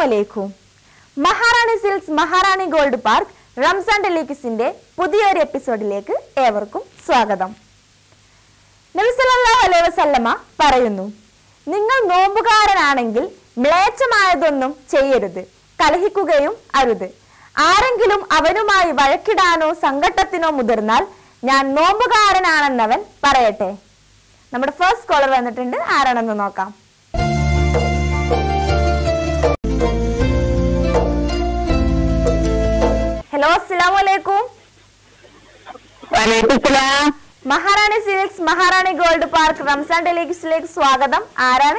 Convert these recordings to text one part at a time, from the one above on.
അലൈക്കും Maharani silks Maharani gold park Ramzan ഡെലിക്കിസിന്റെ പുതിയൊരു എപ്പിസോഡിലേക്ക് ഏവർക്കും സ്വാഗതം നബിസല്ലാഹു അലൈഹി വസല്ലമ പറയുന്നു നിങ്ങൾ നോമ്പുകാരനാണെങ്കിൽ മ്ലേച്ഛമായതൊന്നും ചെയ്യരുത് കലഹിക്കുകയും അരുത് ആരെങ്കിലും അവനുമായി വഴക്കിടാനോ സങ്കട്ടത്തിനോ മുതിർന്നാൽ ഞാൻ നോമ്പുകാരനാണെന്നവൻ പറയട്ടെ നമ്മുടെ ഫസ്റ്റ് കോളർ വന്നിട്ടുണ്ട് ആരാണെന്ന് നോക്കാം ഹലോ അസ്സലാമു അലൈക്കും വലൈക്കുസ്സലാം Maharani silks Maharani gold park Ramzan ഡെലിഗസിലേക്ക് സ്വാഗതം ആരാണ്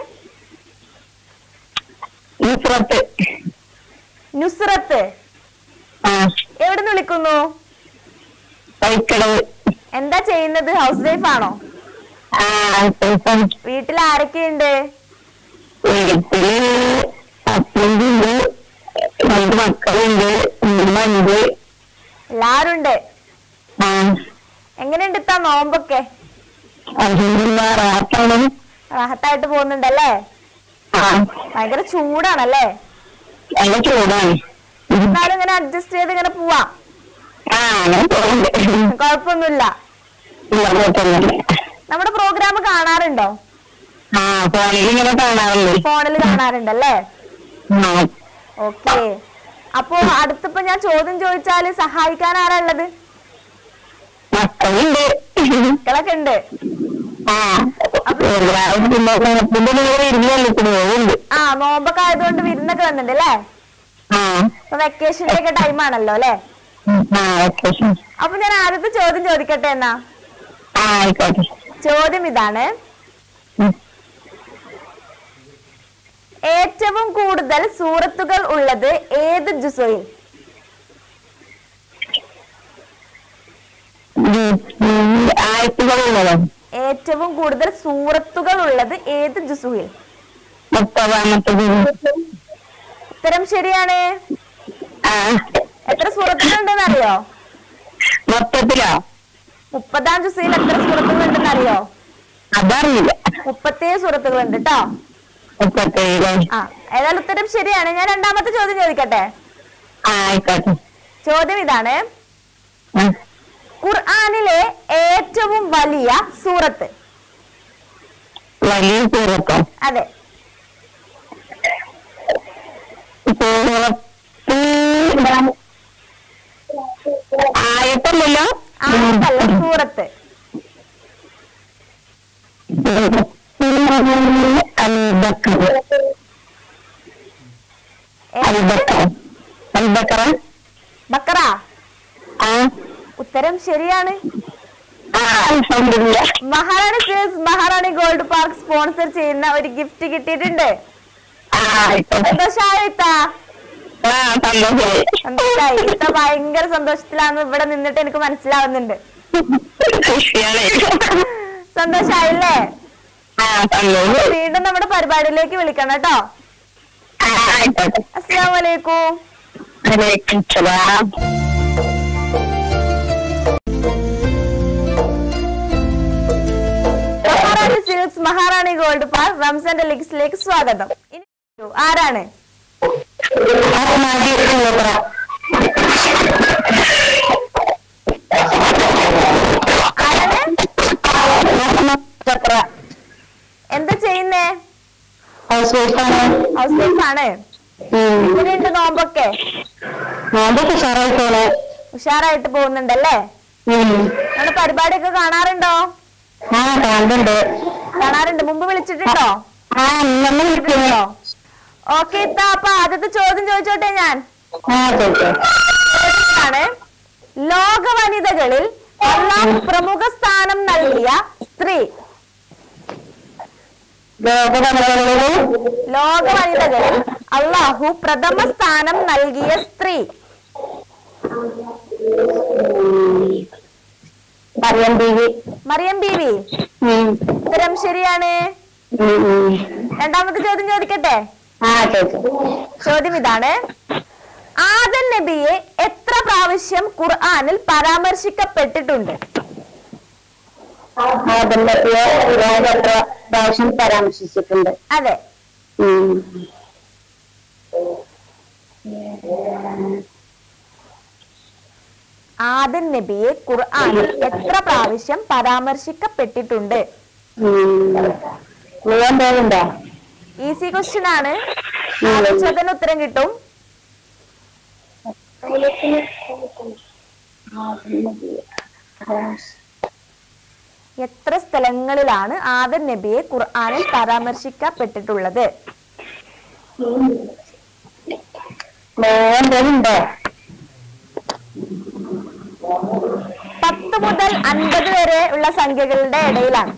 നുസ്രത്ത് നുസ്രത്ത് ആ എവിടെ നിന്ന് വിളിക്കുന്നു പൈക്കടവ് എന്താ ചെയ്യുന്നത് ഹൗസ് വൈഫ് ആണോ ആ ഇപ്പം വീട്ടിൽ ആരൊക്കെയുണ്ട് വീട്ടില് ഹസ്ബൻഡുണ്ട് രണ്ട് മക്കളുണ്ട് ഉമ്മ ഉണ്ട് എല്ലാരും ഉണ്ട് ആ എങ്ങനെയുണ്ട് ഇത്താ നോമ്പൊക്കെ അൽഹംദുലില്ലാ റാഹത്താണ് റാഹത്തായിട്ട് പോകുന്നുണ്ടല്ലേ ആ ഭയങ്കര ചൂടാണല്ലേ നല്ല ചൂടാണ് എന്നാലും ഇങ്ങനെ അഡ്ജസ്റ്റ് ചെയ്ത് ഇങ്ങനെ പോവാം ആ അങ്ങനെ പോകുന്നുണ്ട് കുഴപ്പമൊന്നുമില്ല ഇല്ല കുഴപ്പമൊന്നുമില്ല നമ്മുടെ പ്രോഗ്രാം കാണാറുണ്ടോ ആ ഫോണിൽ ഇങ്ങനെ കാണാറുണ്ട് ഫോണിൽ കാണാറുണ്ടല്ലേ ആ ഓക്കെ അപ്പോ അടുത്തിപ്പോ ഞാൻ ചോദ്യം ചോദിച്ചാല് സഹായിക്കാൻ ആരാ ഉള്ളത് മക്കളുണ്ട് മക്കളൊക്കെ ഉണ്ട് ആ പിന്നെ പിന്നെ നിങ്ങൾ ഇരുന്നല്ലേ പോകുന്നുണ്ട് ആ നോമ്പൊക്കെ ആയതുകൊണ്ട് വിരുന്നൊക്കെ വന്നിട്ടുണ്ട് അല്ലേ ആ ഇപ്പൊ വെക്കേഷന്റെ ഒക്കെ ടൈം ആണല്ലോ അല്ലേ ആ വെക്കേഷൻ അപ്പൊ ഞാൻ ആദ്യത്തെ ചോദ്യം ചോദിക്കട്ടെ എന്നാ ആ ആയിക്കോട്ടെ ചോദ്യം ഇതാണ് ഉം. ഏറ്റവും കൂടുതൽ സൂറത്തുകൾ ഉള്ളത് ഏത് ജുസോയിൽ ആയിരത്തികളുള്ളതോ ഏറ്റവും കൂടുതൽ സൂറത്തുകൾ ഉള്ളത് ഏത് ജുസുഹിൽ മുപ്പതാമത്തെ ഉത്തരം ശരിയാണ് ആ എത്ര സൂറത്തുകൾ ഉണ്ടെന്ന് അറിയോ മൊത്തത്തിലോ മുപ്പതാം ജുസയിൽ എത്ര സൂറത്തുകൾ ഉണ്ടെന്ന് അറിയോ അതറിയില്ല മുപ്പത്തേഴ് സൂറത്തുകൾ ഉണ്ട് കേട്ടോ മുപ്പത്തേഴ് ആ ഏതായാലും ഉത്തരം ശരിയാണ് ഞാൻ രണ്ടാമത്തെ ചോദ്യം ചോദിക്കട്ടെ ആ ആയിക്കോട്ടെ ചോദ്യം ഇതാണ് ആ. ഖുർആനിലെ ഏറ്റവും വലിയ സൂറത്ത് വലിയ സൂറത്തോ അതെ സൂറത്ത് ആയത്തല്ലല്ലോ ആയത്തല്ല സൂറത്ത് അൽബക്കർ അൽബക്കർ അൽബക്കറ ബക്കറ ആ ഉത്തരം ശരിയാണ് ആ അൽഹംദുലില്ലാ Maharani silks Maharani gold park sponsor ചെയ്യുന്ന ഒരു ഗിഫ്റ്റ് കിട്ടിയിട്ടുണ്ട് ആ ആയിക്കോട്ടെ സന്തോഷായോ ഇത്ത ആ സന്തോഷമായി സന്തോഷായി ഇത്ത ഭയങ്കര സന്തോഷത്തിലാണ് ഇവിടെ നിന്നിട്ട് എനിക്ക് മനസ്സിലാവുന്നുണ്ട് ഖുഷിയാണ് സന്തോഷായില്ലേ ആ സന്തോഷം വീണ്ടും നമ്മുടെ പരിപാടിയിലേക്ക് വിളിക്കണം കേട്ടോ ആ ആയിക്കോട്ടെ അസ്സാം വലൈക്കും വലൈക്കും സലാം Maharani silks Maharani gold park Ramzan ഡെലിക്സിലേക്ക് സ്വാഗതം ഇനി ആരാണ് അഹമ്മദി കുളപ്പുറ ആരാണ് അഹമ്മദ് കുളപ്പുറ എന്താ ചെയ്യുന്നേ ഹൗസ് വൈഫാണ് ഹൗസ് വൈഫ് ആണ് എങ്ങനെയുണ്ട് നോമ്പൊക്കെ നോമ്പൊക്കെ ഉഷാറായി പോണേ ഉഷാറായിട്ട് പോകുന്നുണ്ടല്ലേ നമ്മുടെ പരിപാടിയൊക്കെ കാണാറുണ്ടോ ആ കാണുന്നുണ്ട് കാണാറുണ്ട് മുമ്പ് വിളിച്ചിട്ടുണ്ടോ ആ നമ്മൾ വിളിക്കുന്നു ഓക്കെ ഇത്ത അപ്പൊ ആദ്യത്തെ ചോദ്യം ചോദിച്ചോട്ടെ ഞാൻ ആ ചോദിച്ചോ ആണ് ലോക വനിതകളിൽ അള്ളാഹു പ്രമുഖ സ്ഥാനം നൽകിയ സ്ത്രീ ലോകതന്ത്രങ്ങളില് ലോക വനിതകളിൽ അള്ളാഹു പ്രഥമ സ്ഥാനം നൽകിയ സ്ത്രീ പറയാൻ ദേവി മറിയം ബീവി ഉത്തരം ശരിയാണ് രണ്ടാമത്തെ ചോദ്യം ചോദിക്കട്ടെ ആ ചോദിച്ചോ ചോദ്യം ഇതാണ് ആദൻ നബിയെ എത്ര പ്രാവശ്യം ഖുർആനിൽ പരാമർശിക്കപ്പെട്ടിട്ടുണ്ട് അതിന്റെ ലോകത്ര പ്രാവശ്യം പരാമർശിച്ചിട്ടുണ്ട് അതെ ഉം. ആദൻ നബിയെ ഖുർആനിൽ എത്ര പ്രാവശ്യം പരാമർശിക്കപ്പെട്ടിട്ടുണ്ട് മുഴുവൻ പേരുണ്ടോ ഈസി ക്വസ്റ്റ്യൻ ആണ് ആലോചിച്ചതിന് ഉത്തരം കിട്ടും എത്ര സ്ഥലങ്ങളിലാണ് ആദൻ നബിയെ ഖുർആനിൽ പരാമർശിക്കപ്പെട്ടിട്ടുള്ളത് മുഴുവൻ പേരുണ്ടോ പത്ത് മുതൽ അൻപത് വരെ ഉള്ള സംഖ്യകളുടെ ഇടയിലാണ്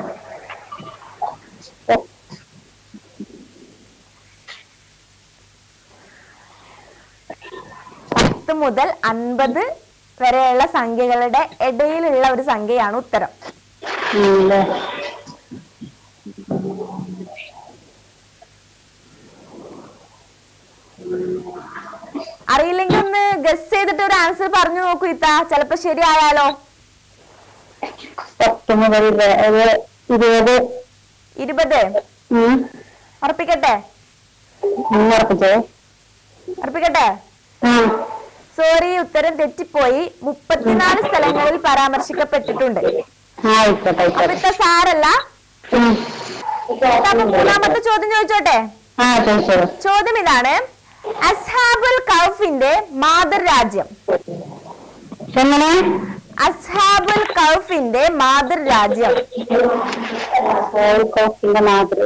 പത്ത് മുതൽ അൻപത് വരെയുള്ള സംഖ്യകളുടെ ഇടയിലുള്ള ഒരു സംഖ്യയാണ് ഉത്തരം ഉം. അറിയില്ലെങ്കിൽ ഒന്ന് ഗസ് ചെയ്തിട്ട് ഒരു ആൻസർ പറഞ്ഞു നോക്കൂ ഇത്ത ചിലപ്പോ ശരിയായാലോ പത്ത് മുതൽ ഒരു ഇരുപത് ഇരുപത് ഉം. ഉറപ്പിക്കട്ടെ ഉം, ഉറപ്പിച്ചേ ഉറപ്പിക്കട്ടെ ആ സോറി ഉത്തരം തെറ്റിപ്പോയി മുപ്പത്തിനാല് സ്ഥലങ്ങളിൽ പരാമർശിക്കപ്പെട്ടിട്ടുണ്ട് ആയിക്കോട്ടെ അപ്പൊ ആയിക്കോട്ടെ ഇത്ത സാരല്ല ഉം. ഇത്ത അപ്പൊ മൂന്നാമത്തെ ചോദ്യം ചോദിച്ചോട്ടെ ആ ചോദിച്ചോളൂ ചോദ്യം ഇതാണ് അസ്ഹാബുൽ കൗഫിന്റെ മാതൃരാജ്യം എങ്ങനെ അസ്ഹാബുൽ കൗഫിന്റെ മാതൃരാജ്യം കോഫിന്റെ മാതൃ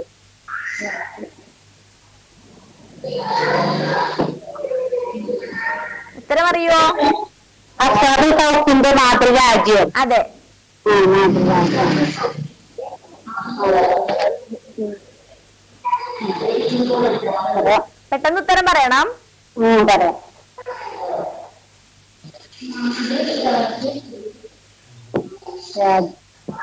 ഉത്തരം അറിയോ അസാബ് കോഫിന്റെ മാതൃരാജ്യം അതെ ആ മാതൃരാജ്യം അതെ പെട്ടെന്ന് ഉത്തരം പറയണം ഉം, പറയാം രാജ്-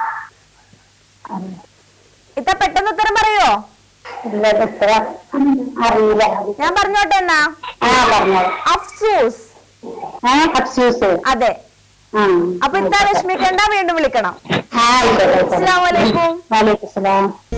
ഇത്ത പെട്ടെന്ന് ഉത്തരം പറയോ ഇല്ല ഇത്ര അറിയില്ല ഞാൻ പറഞ്ഞോട്ടെ എന്നാ ആ പറഞ്ഞോളൂ അഫ്സൂസ് ആ കപ്സ്യൂസ് അതെ ആ അപ്പൊ ഇത്ത വിഷമിക്കണ്ട വീണ്ടും വിളിക്കണം ആ ആയിക്കോട്ടെ ആയിക്കോട്ടെ. അസ്സലാമു അലൈക്കും വലൈക്കും സ്സലാം